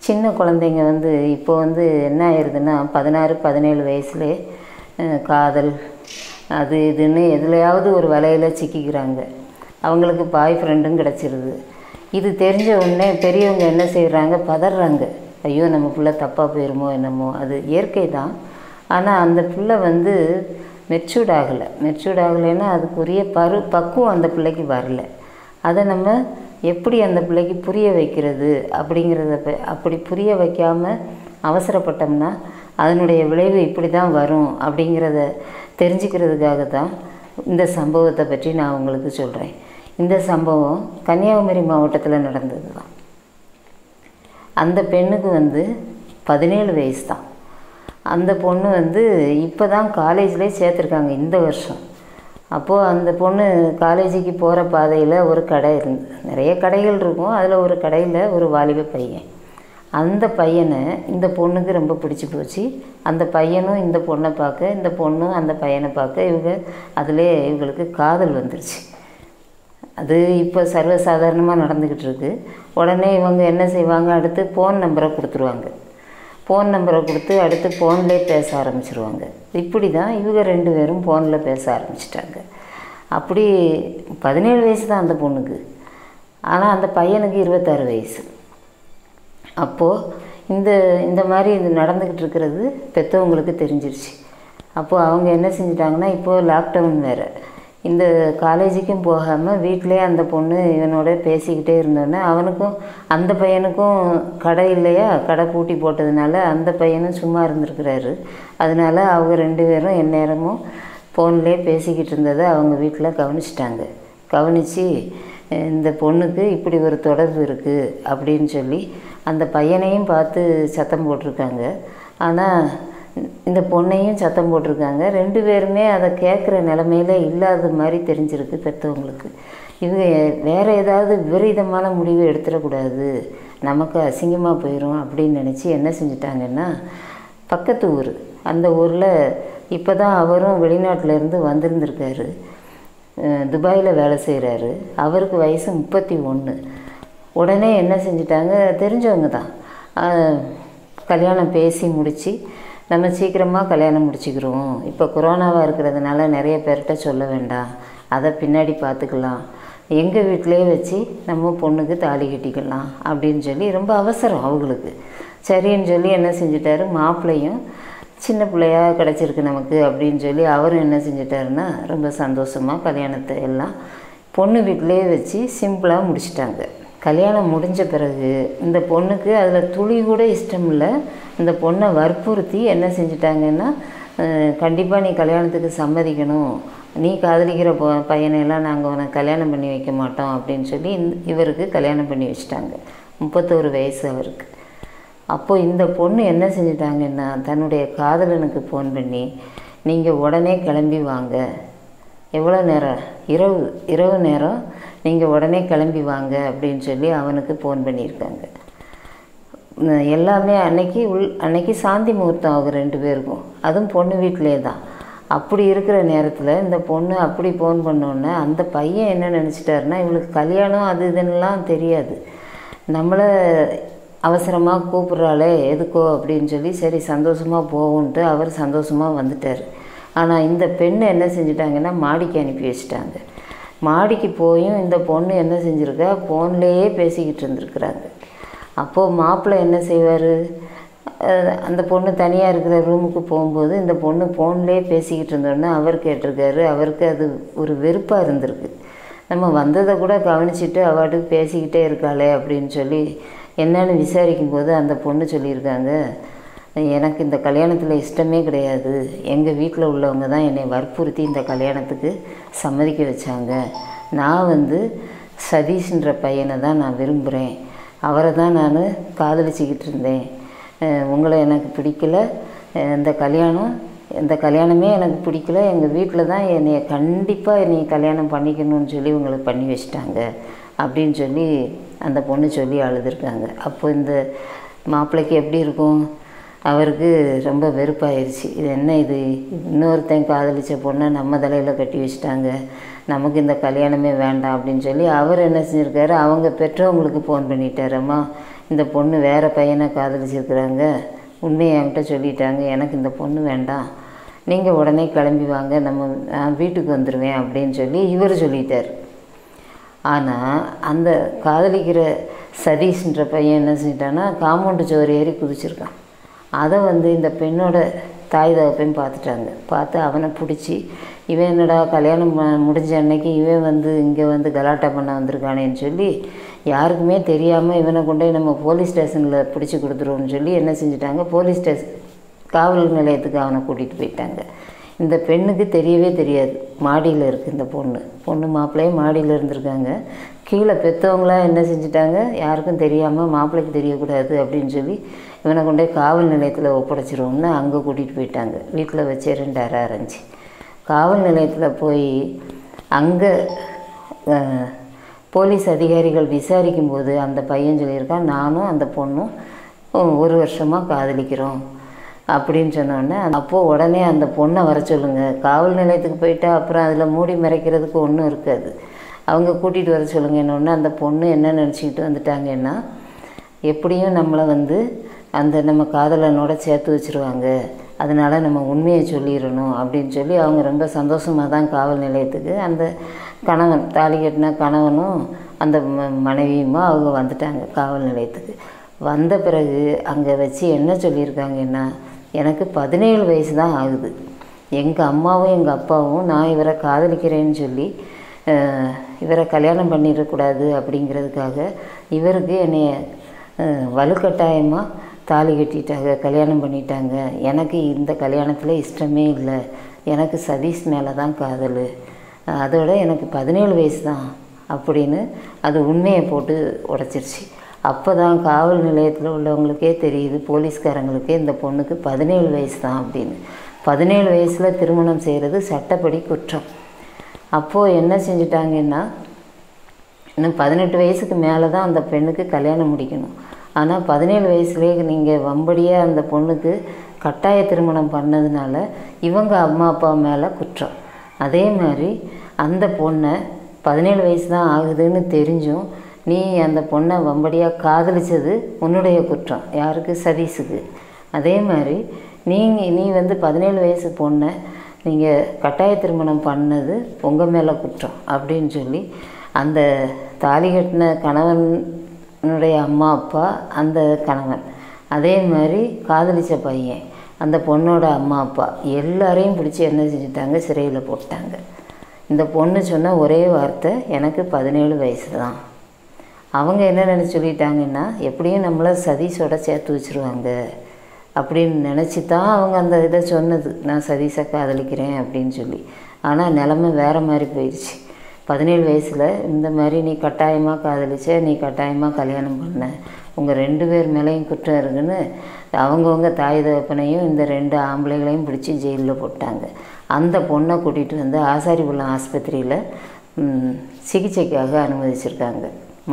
சின்ன குழந்தைங்க வந்து இப்போ வந்து என்ன ஆயிடுதுன்னா பதினாறு பதினேழு வயசுலே அஹ், காதல் அது இதுன்னு எதுலையாவது ஒரு வலையில் சிக்கிக்கிறாங்க அவங்களுக்கு பாய் ஃப்ரெண்டும் கிடச்சிருது இது தெரிஞ்ச உடனே பெரியவங்க என்ன செய்கிறாங்க பதறாங்க ஐயோ நம்ம பிள்ளை தப்பாக போயிருமோ என்னமோ அது இயற்கை தான் ஆனால் அந்த பிள்ளை வந்து மெச்சூர்ட் ஆகலை மெச்சூர்ட் ஆகலைன்னா அதுக்குரிய பரு பக்குவம் அந்த பிள்ளைக்கு வரல அதை நம்ம எப்படி அந்த பிள்ளைக்கு புரிய வைக்கிறது அப்படிங்கிறத ப- அப்படி புரிய வைக்காமல் அவசரப்பட்டோம்னா அதனுடைய விளைவு இப்படி தான் வரும் அப்படிங்கிறத தெரிஞ்சுக்கிறதுக்காக தான் இந்த சம்பவத்தை பற்றி நான் உங்களுக்கு சொல்கிறேன் இந்த சம்பவம் கன்னியாகுமரி மாவட்டத்தில் நடந்தது தான் அந்த பெண்ணுக்கு வந்து பதினேழு வயசு தான் அந்த பொண்ணு வந்து இப்போ தான் காலேஜ்லேயே சேர்த்துருக்காங்க இந்த வருஷம் அப்போது அந்த பொண்ணு காலேஜுக்கு போகிற பாதையில் ஒரு கடை இருந்து நிறைய கடைகள் இருக்கும் அதில் ஒரு கடையில் ஒரு வாலிப பையன் அந்த பையனை இந்த பொண்ணுக்கு ரொம்ப பிடிச்சி போச்சு அந்த பையனும் இந்த பொண்ணை பார்க்க இந்த பொண்ணும் அந்த பையனை பார்க்க இவங்க அதிலே இவங்களுக்கு காதல் வந்துருச்சு அது இப்போ சர்வசாதாரணமாக நடந்துக்கிட்டு இருக்கு உடனே இவங்க என்ன செய்வாங்க அடுத்து ஃபோன் நம்பரை கொடுத்துருவாங்க ஃபோன் நம்பரை கொடுத்து அடுத்து ஃபோன்லேயே பேச ஆரம்பிச்சிருவாங்க இப்படி தான் இவங்க ரெண்டு பேரும் ஃபோனில் பேச ஆரம்பிச்சிட்டாங்க அப்படி பதினேழு வயசு தான் அந்த பொண்ணுக்கு ஆனால் அந்த பையனுக்கு இருபத்தாறு வயசு அப்போது இந்த இந்த மாதிரி இது நடந்துக்கிட்டு இருக்கிறது பெற்றவங்களுக்கு தெரிஞ்சிருச்சு அப்போது அவங்க என்ன செஞ்சிட்டாங்கன்னா இப்போது லாக்டவுன் வேறு இந்த காலேஜுக்கும் போகாமல் வீட்டிலே அந்த பொண்ணு இவனோட பேசிக்கிட்டே இருந்தோன்னே அவனுக்கும் அந்த பையனுக்கும் கடை இல்லையா கடை பூட்டி போட்டதுனால அந்த பையனும் சும்மா இருந்திருக்கிறாரு அதனால அவங்க ரெண்டு பேரும் எந்நேரமும் ஃபோன்லேயே பேசிக்கிட்டு இருந்ததை அவங்க வீட்டில் கவனிச்சிட்டாங்க கவனித்து இந்த பொண்ணுக்கு இப்படி ஒரு தொடர்பு இருக்குது அப்படின்னு சொல்லி அந்த பையனையும் பார்த்து சத்தம் போட்டிருக்காங்க ஆனால் இந்த பொண்ணையும் சத்தம் போட்டிருக்காங்க ரெண்டு பேருமே அதை கேட்குற நிலமையில இல்லாத மாதிரி தெரிஞ்சிருக்கு பெற்றவங்களுக்கு இவங்க வேறு ஏதாவது விபரீதமான முடிவு எடுத்துடக்கூடாது நமக்கு அசிங்கமாக போயிடும் அப்படின்னு நினச்சி என்ன செஞ்சிட்டாங்கன்னா பக்கத்து ஊர் அந்த ஊரில் இப்போ தான் அவரும் வெளிநாட்டுல இருந்து வந்திருந்திருக்காரு அஹ் துபாயில் வேலை செய்கிறாரு அவருக்கு வயசு முப்பத்தி ஒன்று உடனே என்ன செஞ்சிட்டாங்க தெரிஞ்சவங்க தான் அஹ் கல்யாணம் பேசி முடித்து நம்ம சீக்கிரமாக கல்யாணம் முடிச்சுக்கிறோம் இப்போ கொரோனாவாக இருக்கிறதுனால நிறைய பேர்கிட்ட சொல்ல வேண்டாம் அதை பின்னாடி பார்த்துக்கலாம் எங்கள் வீட்டிலேயே வச்சு நம்ம பொண்ணுக்கு தாலி கட்டிக்கலாம் அப்படின்னு சொல்லி ரொம்ப அவசரம் அவங்களுக்கு சரின்னு சொல்லி என்ன செஞ்சிட்டாரு மாப்பிள்ளையும் சின்ன பிள்ளையா கிடச்சிருக்கு நமக்கு அப்படின்னு சொல்லி அவரும் என்ன செஞ்சிட்டாருன்னா ரொம்ப சந்தோஷமாக கல்யாணத்தை எல்லாம் பொண்ணு வீட்டிலேயே வச்சு சிம்பிளாக முடிச்சிட்டாங்க கல்யாணம் முடிஞ்ச பிறகு இந்த பொண்ணுக்கு அதில் துளி கூட இஷ்டம் இல்லை இந்த பொண்ணை வற்புறுத்தி என்ன செஞ்சிட்டாங்கன்னா கண்டிப்பாக நீ கல்யாணத்துக்கு சம்மதிக்கணும் நீ காதலிக்கிற பொ பையனையெல்லாம் நாங்கள் உனக்கு கல்யாணம் பண்ணி வைக்க மாட்டோம் அப்படின்னு சொல்லி இந்த இவருக்கு கல்யாணம் பண்ணி வச்சிட்டாங்க முப்பத்தோரு வயசு அவருக்கு அப்போ இந்த பொண்ணு என்ன செஞ்சிட்டாங்கன்னா தன்னுடைய காதலனுக்கு ஃபோன் பண்ணி நீங்கள் உடனே கிளம்பி வாங்க எவ்வளோ நேரம் இரவு இரவு நேரம் நீங்கள் உடனே கிளம்பி வாங்க அப்படின்னு சொல்லி அவனுக்கு ஃபோன் பண்ணியிருக்காங்க உம், எல்லாமே அன்னைக்கு உள் அன்னைக்கு சாந்தி முகூர்த்தம் அவங்க ரெண்டு பேருக்கும் அதுவும் பொண்ணு வீட்டிலே தான் அப்படி இருக்கிற நேரத்தில் இந்த பொண்ணு அப்படி ஃபோன் பண்ணோன்னே அந்த பையன் என்ன நினச்சிட்டாருன்னா இவளுக்கு கல்யாணம் அது இதுன்னெலாம் தெரியாது நம்மளை அவசரமாக கூப்பிட்றாளே எதுக்கோ அப்படின்னு சொல்லி சரி சந்தோஷமாக போவோன்ட்டு அவர் சந்தோஷமாக வந்துட்டார் ஆனால் இந்த பெண்ணை என்ன செஞ்சிட்டாங்கன்னா மாடிக்கு அனுப்பி வச்சிட்டாங்க மாடிக்கு போயும் இந்த பொண்ணு என்ன செஞ்சுருக்கா ஃபோன்லேயே பேசிக்கிட்டு இருந்திருக்கிறாங்க அப்போது மாப்பிள்ளை என்ன செய்வார் அந்த பொண்ணு தனியாக இருக்கிற ரூமுக்கு போகும்போது இந்த பொண்ணு ஃபோன்லேயே பேசிக்கிட்டு இருந்தோன்னே அவர் கேட்டிருக்காரு அவருக்கு அது ஒரு வெறுப்பாக இருந்திருக்கு நம்ம வந்ததை கூட கவனிச்சிட்டு அவாட்டுக்கு பேசிக்கிட்டே இருக்காளே அப்படின்னு சொல்லி என்னன்னு விசாரிக்கும்போது அந்த பொண்ணு சொல்லியிருக்காங்க எனக்கு இந்த கல்யாணத்தில் இஷ்டமே கிடையாது எங்கள் வீட்டில் உள்ளவங்க தான் என்னை வற்புறுத்தி இந்த கல்யாணத்துக்கு சம்மதிக்க வச்சாங்க நான் வந்து சதீஷ்ன்ற பையனை தான் நான் விரும்புகிறேன் அவரை தான் நான் காதலிச்சுக்கிட்டு இருந்தேன் அஹ் உங்களை எனக்கு பிடிக்கல அஹ் இந்த கல்யாணம் இந்த கல்யாணமே எனக்கு பிடிக்கல எங்கள் வீட்டில் தான் என்னைய கண்டிப்பாக என்னை கல்யாணம் பண்ணிக்கணும்னு சொல்லி உங்களுக்கு பண்ணி வச்சிட்டாங்க அப்படின்னு சொல்லி அந்த பொண்ணு சொல்லி அழுதுருக்காங்க அப்போ இந்த மாப்பிள்ளைக்கு எப்படி இருக்கும் அவருக்கு ரொம்ப வெறுப்பாயிருச்சு இது என்ன இது இன்னொருத்தன் காதலிச்ச பொண்ணை நம்ம தலையில் கட்டி வச்சுட்டாங்க நமக்கு இந்த கல்யாணமே வேண்டாம் அப்படின்னு சொல்லி அவர் என்ன செஞ்சுருக்காரு அவங்க பெற்றவங்களுக்கு ஃபோன் பண்ணிட்டாரு அம்மா இந்த பொண்ணு வேறு பையனை காதலிச்சிருக்கிறாங்க உண்மையை என்கிட்ட சொல்லிட்டாங்க எனக்கு இந்த பொண்ணு வேண்டாம் நீங்கள் உடனே கிளம்பி வாங்க நம்ம நான் வீட்டுக்கு வந்துடுவேன் அப்படின்னு சொல்லி இவர் சொல்லிட்டார் ஆனால் அந்த காதலிக்கிற சதீஷ்ன்ற பையன் என்ன செஞ்சிட்டான்னா காம்பவுண்டு சுவர் ஏறி குதிச்சிருக்கான் அதை வந்து இந்த பெண்ணோட தாய் தகப்பையும் பார்த்துட்டாங்க பார்த்து அவனை பிடிச்சி இவன் என்னடா கல்யாணம் ம- முடிஞ்ச அன்னைக்கு இவன் வந்து இங்கே வந்து கலாட்டா பண்ண வந்திருக்கானேன்னு சொல்லி யாருக்குமே தெரியாமல் இவனை கொண்டு போய் நம்ம போலீஸ் ஸ்டேஷனில் பிடிச்சி கொடுத்துருவோம்னு சொல்லி என்ன செஞ்சிட்டாங்க போலீஸ் ஸ்டேஷன் காவல் நிலையத்துக்கு அவனை கூட்டிகிட்டு போயிட்டாங்க இந்த பெண்ணுக்கு தெரியவே தெரியாது மாடியில் இருக்குது இந்த பொண்ணு பொண்ணு மாப்பிள்ளையே மாடியில் இருந்திருக்காங்க கீழே பெற்றவங்களாம் என்ன செஞ்சிட்டாங்க யாருக்கும் தெரியாமல் மாப்பிள்ளைக்கு தெரியக்கூடாது அப்படின்னு சொல்லி இவனை கொண்டு போய் காவல் நிலையத்தில் ஒப்படைச்சிருவோம்னு அங்கே கூட்டிகிட்டு போயிட்டாங்க வீட்டில் வச்சு ரெண்டு அரை அரைஞ்சி காவல் நிலையத்தில் போய் அங்கே போலீஸ் அதிகாரிகள் விசாரிக்கும் போது அந்த பையன் சொல்லியிருக்கான் நானும் அந்த பொண்ணும் ஒ- ஒரு வருஷமாக காதலிக்கிறோம் அப்படின்னு சொன்னோடனே அப்போது உடனே அந்த பொண்ணை வர சொல்லுங்கள் காவல் நிலையத்துக்கு போயிட்டா அப்புறம் அதில் மூடி மறைக்கிறதுக்கு ஒன்றும் இருக்காது அவங்க கூட்டிகிட்டு வர சொல்லுங்கன்னொடனே அந்த பொண்ணு என்ன நினச்சிக்கிட்டு வந்துட்டாங்கன்னா எப்படியும் நம்மளை வந்து அந்த நம்ம காதலனோட சேர்த்து வச்சுருவாங்க அதனால நம்ம உண்மையை சொல்லிடணும் அப்படின்னு சொல்லி அவங்க ரொம்ப சந்தோஷமாக தான் காவல் நிலையத்துக்கு அந்த கணவன் தாலி கட்டின கணவனும் அந்த ம- மனைவியுமா அவங்க வந்துட்டாங்க காவல் நிலையத்துக்கு வந்த பிறகு அங்கே வச்சு என்ன சொல்லியிருக்காங்கன்னா எனக்கு பதினேழு வயசு தான் ஆகுது எங்கள் அம்மாவும் எங்கள் அப்பாவும் நான் இவரை காதலிக்கிறேன்னு சொல்லி அஹ், இவரை கல்யாணம் பண்ணிடக்கூடாது அப்படிங்கிறதுக்காக இவருக்கு என்னைய அஹ், வலுக்கட்டாயமாக தாலி கட்டிட்டாங்க கல்யாணம் பண்ணிட்டாங்க எனக்கு இந்த கல்யாணத்தில் இஷ்டமே இல்லை எனக்கு சதீஷ் மேலே தான் காதல் அதோட எனக்கு பதினேழு வயசு தான் அப்படின்னு அது உண்மையை போட்டு உடைச்சிருச்சு அப்போ தான் காவல் நிலையத்தில் உள்ளவங்களுக்கே தெரியுது போலீஸ்காரங்களுக்கே இந்த பொண்ணுக்கு பதினேழு வயசு தான் அப்படின்னு பதினேழு வயசில் திருமணம் செய்கிறது சட்டப்படி குற்றம் அப்போது என்ன செஞ்சிட்டாங்கன்னா இன்னும் பதினெட்டு வயசுக்கு மேலே தான் அந்த பெண்ணுக்கு கல்யாணம் முடிக்கணும் ஆனால் பதினேழு வயசுலேயே நீங்கள் வம்படியாக அந்த பொண்ணுக்கு கட்டாய திருமணம் பண்ணதுனால இவங்க அம்மா அப்பா மேலே குற்றம் அதே மாதிரி அந்த பொண்ணை பதினேழு வயசு தான் ஆகுதுன்னு தெரிஞ்சும் நீ அந்த பொண்ணை வம்படியாக காதலிச்சது உன்னுடைய குற்றம் யாருக்கு சதீஷுக்கு அதே மாதிரி நீங்கள் நீ வந்து பதினேழு வயசு பொண்ணை நீங்கள் கட்டாய திருமணம் பண்ணது உங்கள் மேலே குற்றம் அப்படின்னு சொல்லி அந்த தாலி கட்டின கணவனுடைய அம்மா அப்பா அந்த கணவன் அதே மாதிரி காதலிச்ச பையன் அந்த பொண்ணோட அம்மா அப்பா எல்லாரையும் பிடிச்சி என்ன செஞ்சுட்டாங்க சிறையில் போட்டாங்க இந்த பொண்ணு சொன்ன ஒரே வார்த்தை எனக்கு பதினேழு வயசு தான் அவங்க என்ன நினச்சி சொல்லிட்டாங்கன்னா எப்படியும் நம்மளை சதீஷோட சேர்த்து வச்சுருவாங்க அப்படின்னு நினச்சி தான் அவங்க அந்த இதை சொன்னது நான் சதீஷை காதலிக்கிறேன் அப்படின்னு சொல்லி ஆனால் நிலமை வேறு மாதிரி போயிடுச்சு பதினேழு வயசில் இந்த மாதிரி நீ கட்டாயமாக காதலிச்ச நீ கட்டாயமாக கல்யாணம் பண்ண உங்கள் ரெண்டு பேர் மேலேயும் குற்றம் இருக்குன்னு அவங்கவுங்க தாய் தகப்பனையும் இந்த ரெண்டு ஆம்பளைகளையும் பிடிச்சி ஜெயிலில் போட்டாங்க அந்த பொண்ணை கூட்டிகிட்டு வந்து ஆசாரிபுரம் ஆஸ்பத்திரியில் ம், சிகிச்சைக்காக அனுமதிச்சிருக்காங்க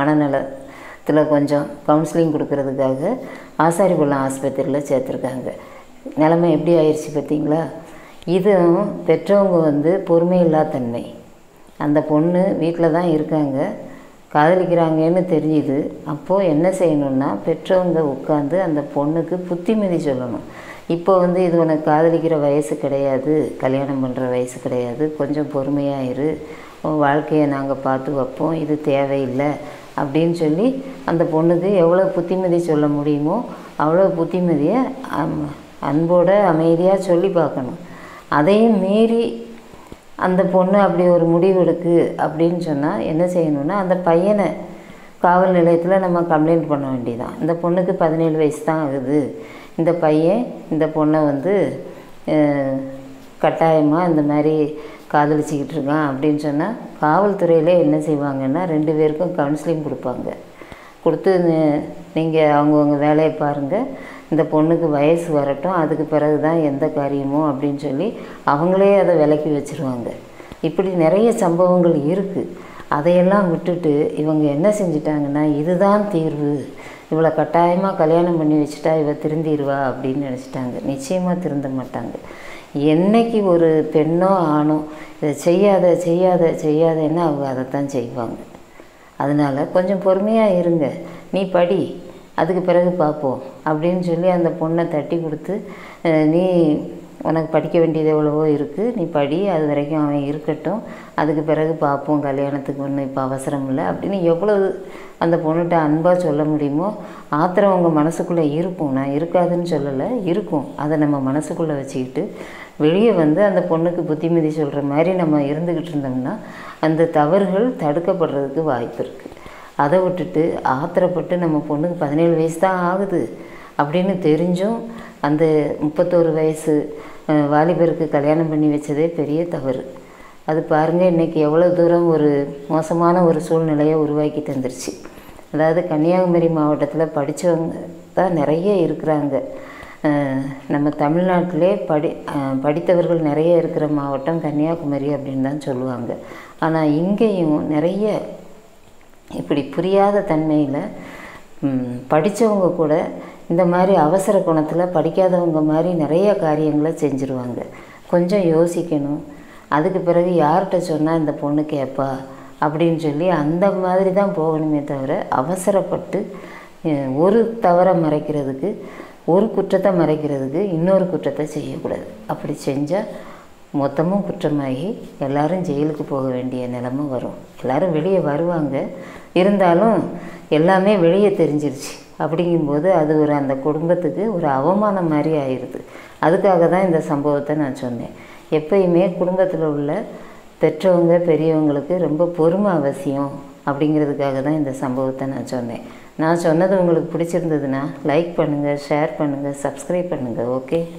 மனநலத்தில் கொஞ்சம் கவுன்சிலிங் கொடுக்கறதுக்காக ஆசாரிபுரம் ஆஸ்பத்திரியில் சேர்த்துருக்காங்க நிலைமை எப்படி ஆயிடுச்சு பார்த்தீங்களா இதுவும் பெற்றவங்க வந்து பொறுமையில்லா தன்மை அந்த பொண்ணு வீட்டில் தான் இருக்காங்க காதலிக்கிறாங்கன்னு தெரியுது அப்போது என்ன செய்யணும்னா பெற்றவங்க உட்காந்து அந்த பொண்ணுக்கு புத்திமதி சொல்லணும் இப்போ வந்து இது உனக்கு காதலிக்கிற வயசு கிடையாது கல்யாணம் பண்ணுற வயசு கிடையாது கொஞ்சம் பொறுமையாக இரு உன் வாழ்க்கையை நாங்கள் பார்த்து வைப்போம் இது தேவையில்லை அப்படின்னு சொல்லி அந்த பொண்ணுக்கு எவ்வளோ புத்திமதி சொல்ல முடியுமோ அவ்வளோ புத்திமதியை அம்- அன்போட அமைதியாக சொல்லி பார்க்கணும் அதையும் மீறி அந்த பொண்ணு அப்படி ஒரு முடிவு எடுக்கு அப்படின்னு சொன்னால் என்ன செய்யணும்னா அந்த பையனை காவல் நிலையத்தில் நம்ம கம்ப்ளைண்ட் பண்ண வேண்டியதான் இந்த பொண்ணுக்கு பதினேழு வயசு தான் ஆகுது இந்த பையன் இந்த பொண்ணை வந்து கட்டாயமாக இந்த மாதிரி காதலிச்சிக்கிட்டு இருக்கான் அப்படின்னு சொன்னால் காவல்துறையிலே என்ன செய்வாங்கன்னா ரெண்டு பேருக்கும் கவுன்சிலிங் கொடுப்பாங்க கொடுத்து நீங்கள் அவங்கவுங்க வேலையை பாருங்கள் இந்த பொண்ணுக்கு வயசு வரட்டும் அதுக்கு பிறகு தான் எந்த காரியமோ அப்படின்னு சொல்லி அவங்களே அதை விலக்கி வச்சுருவாங்க இப்படி நிறைய சம்பவங்கள் இருக்குது அதையெல்லாம் விட்டுட்டு இவங்க என்ன செஞ்சிட்டாங்கன்னா இதுதான் தீர்வு இவளை கட்டாயமாக கல்யாணம் பண்ணி வச்சுட்டா இவ திருந்திடுவா அப்படின்னு நினச்சிட்டாங்க நிச்சயமாக திருந்த மாட்டாங்க என்னைக்கு ஒரு பெண்ணோ ஆணோ இதை செய்யாத செய்யாத செய்யாதன்னா அவங்க அதைத்தான் செய்வாங்க அதனால் கொஞ்சம் பொறுமையாக இருங்க நீ படி அதுக்கு பிறகு பார்ப்போம் அப்படின்னு சொல்லி அந்த பொண்ணை தட்டி கொடுத்து அஹ், நீ உனக்கு படிக்க வேண்டியது எவ்வளவோ இருக்குது நீ படி அது வரைக்கும் அவன் இருக்கட்டும் அதுக்கு பிறகு பார்ப்போம் கல்யாணத்துக்கு ஒன்றும் இப்போ அவசரம் இல்லை அப்படின்னு எவ்வளவு அந்த பொண்ணுகிட்ட அன்பாக சொல்ல முடியுமோ ஆத்திரம் உங்கள் மனசுக்குள்ளே இருக்கும் நான் இருக்காதுன்னு சொல்லலை இருக்கும் அதை நம்ம மனசுக்குள்ளே வச்சுக்கிட்டு வெளியே வந்து அந்த பொண்ணுக்கு புத்திமதி சொல்கிற மாதிரி நம்ம இருந்துக்கிட்டு இருந்தோம்னா அந்த தவறுகள் தடுக்கப்படுறதுக்கு வாய்ப்பு இருக்குது அதை விட்டுட்டு ஆத்திரப்பட்டு நம்ம பொண்ணுக்கு பதினேழு வயசு தான் ஆகுது அப்படின்னு தெரிஞ்சும் அந்த முப்பத்தோரு வயசு அஹ், வாலிபருக்கு கல்யாணம் பண்ணி வச்சதே பெரிய தவறு அது பாருங்கள் இன்றைக்கி எவ்வளோ தூரம் ஒரு மோசமான ஒரு சூழ்நிலையை உருவாக்கி தந்துருச்சு அதாவது கன்னியாகுமரி மாவட்டத்தில் படித்தவங்க தான் நிறைய இருக்கிறாங்க அஹ், நம்ம தமிழ்நாட்டிலே படி அஹ், படித்தவர்கள் நிறைய இருக்கிற மாவட்டம் கன்னியாகுமரி அப்படின்னு தான் சொல்லுவாங்க ஆனால் இங்கேயும் நிறைய இப்படி புரியாத தன்மையில் படித்தவங்க கூட இந்த மாதிரி அவசர குணத்தில் படிக்காதவங்க மாதிரி நிறைய காரியங்களை செஞ்சுருவாங்க கொஞ்சம் யோசிக்கணும் அதுக்கு பிறகு யார்கிட்ட சொன்னால் இந்த பொண்ணு கேட்பா அப்படின்னு சொல்லி அந்த மாதிரி தான் போகணுமே தவிர அவசரப்பட்டு அஹ், ஒரு தவறை மறைக்கிறதுக்கு ஒரு குற்றத்தை மறைக்கிறதுக்கு இன்னொரு குற்றத்தை செய்யக்கூடாது அப்படி செஞ்சால் மொத்தமும் குற்றமாகி எல்லாரும் ஜெயிலுக்கு போக வேண்டிய நிலைமை வரும் எல்லாரும் வெளியே வருவாங்க இருந்தாலும் எல்லாமே வெளியே தெரிஞ்சிருச்சு அப்படிங்கும்போது அது ஒரு அந்த குடும்பத்துக்கு ஒரு அவமானம் மாதிரி ஆயிடுது அதுக்காக தான் இந்த சம்பவத்தை நான் சொன்னேன் எப்பயுமே குடும்பத்தில் உள்ள பெற்றவங்க பெரியவங்களுக்கு ரொம்ப பொறுமை அவசியம் அப்படிங்கிறதுக்காக தான் இந்த சம்பவத்தை நான் சொன்னேன் நான் சொன்னது உங்களுக்கு பிடிச்சிருந்ததுன்னா லைக் பண்ணுங்கள் ஷேர் பண்ணுங்கள் சப்ஸ்கிரைப் பண்ணுங்கள் ஓகே